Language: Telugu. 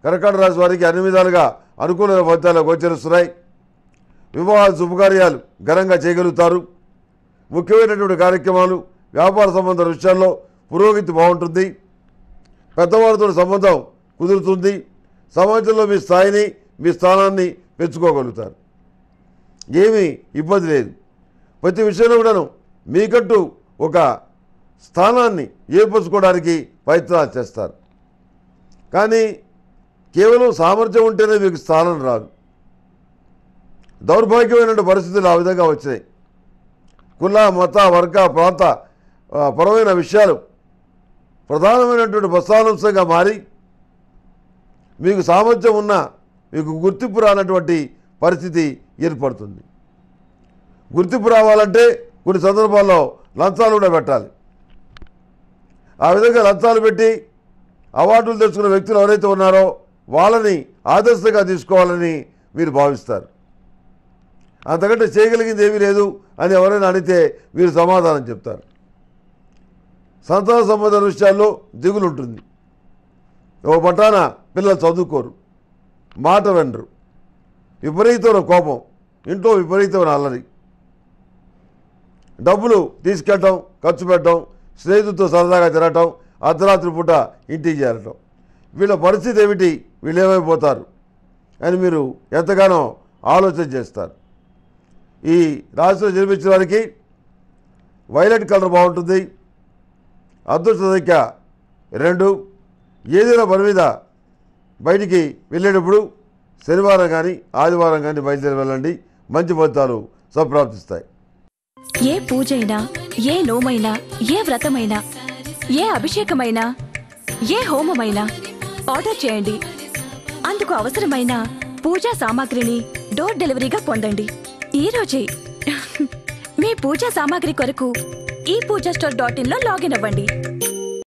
కర్కాటక రాశి వారికి అన్ని విధాలుగా అనుకూలమైన ఫలితాలు గోచరిస్తున్నాయి వివాహ శుభకార్యాలు ఘనంగా చేయగలుగుతారు ముఖ్యమైనటువంటి కార్యక్రమాలు వ్యాపార సంబంధ విషయాల్లో పురోగతి బాగుంటుంది పెద్దవారితో సంబంధం కుదురుతుంది సమాజంలో మీ స్థాయిని మీ స్థానాన్ని పెంచుకోగలుగుతారు ఏమీ ఇబ్బంది లేదు ప్రతి విషయంలో కూడాను మీకంటూ ఒక స్థానాన్ని ఏర్పరచుకోవడానికి ప్రయత్నాలు చేస్తారు కానీ కేవలం సామర్థ్యం ఉంటేనే మీకు స్థానం రాదు దౌర్భాగ్యమైనటువంటి పరిస్థితులు ఆ విధంగా వచ్చినాయి కుల మత వర్గ ప్రాంత ఆ, పరమైన విషయాలు ప్రధానమైనటువంటి ప్రస్థానాంశంగా మారి మీకు సామర్థ్యం ఉన్న మీకు గుర్తింపు రానటువంటి పరిస్థితి ఏర్పడుతుంది గుర్తింపు రావాలంటే కొన్ని సందర్భాల్లో లంచాలు కూడా పెట్టాలి ఆ విధంగా లంచాలు పెట్టి అవార్డులు తెచ్చుకున్న వ్యక్తులు ఎవరైతే ఉన్నారో వాళ్ళని ఆదర్శంగా తీసుకోవాలని మీరు భావిస్తారు అంతకంటే చేయగలిగింది ఏమీ లేదు అని ఎవరైనా అడిగితే మీరు సమాధానం చెప్తారు సంతాన సంబంధ విషయాల్లో దిగులు ఉంటుంది ఓ పట్టాన పిల్లలు చదువుకోరు మాట వెండరు విపరీతమైన కోపం ఇంట్లో విపరీతమైన అల్లరి డబ్బులు తీసుకెళ్ళటం ఖర్చు పెట్టడం స్నేహితులతో సరదాగా తిరగటం అర్ధరాత్రి పూట ఇంటికి చేరటం వీళ్ళ పరిస్థితి ఏమిటి వీళ్ళు ఏమైపోతారు అని మీరు ఎంతగానో ఆలోచన చేస్తారు ఈ రాశిలో జన్మించిన వారికి వైలెట్ కలర్ బాగుంటుంది అదృష్ట సంఖ్య రెండు ఏదైనా పని మీద బయటికి వెళ్ళేటప్పుడు శనివారం కానీ ఆదివారం కానీ బయలుదేరి వెళ్ళండి మంచి ఫలితాలు సంప్రాప్తిస్తాయి ఏ పూజైనా ఏ నోమైనా ఏ వ్రతమైనా ఏ అభిషేకమైనా ఏ హోమమైనా ఆర్డర్ చేయండి అందుకు అవసరమైన పూజా సామాగ్రిని డోర్ డెలివరీగా పొందండి ఈ రోజే మీ పూజా సామాగ్రి కొరకు ఈ పూజా స్టోర్ డాట్ ఇన్ లో లాగిన్ అవ్వండి